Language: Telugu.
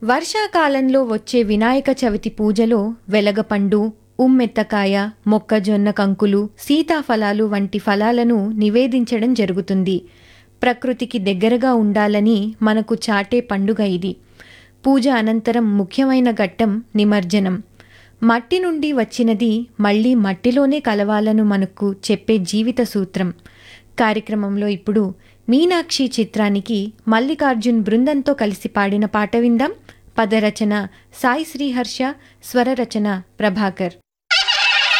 వర్షాకాలంలో వచ్చే వినాయక చవితి పూజలో వెలగపండు ఉమ్మెత్తకాయ మొక్కజొన్న కంకులు సీతాఫలాలు వంటి ఫలాలను నివేదించడం జరుగుతుంది ప్రకృతికి దగ్గరగా ఉండాలని మనకు చాటే పండుగ ఇది పూజ అనంతరం ముఖ్యమైన ఘట్టం నిమజ్జనం మట్టి నుండి వచ్చినది మళ్ళీ మట్టిలోనే కలవాలను మనకు చెప్పే జీవిత సూత్రం కార్యక్రమంలో ఇప్పుడు మీనాక్షి చిత్రానికి మల్లికార్జున్ బృందంతో కలిసి పాడిన పాట విందాం పదరచన సాయి శ్రీహర్ష స్వరరచన ప్రభాకర్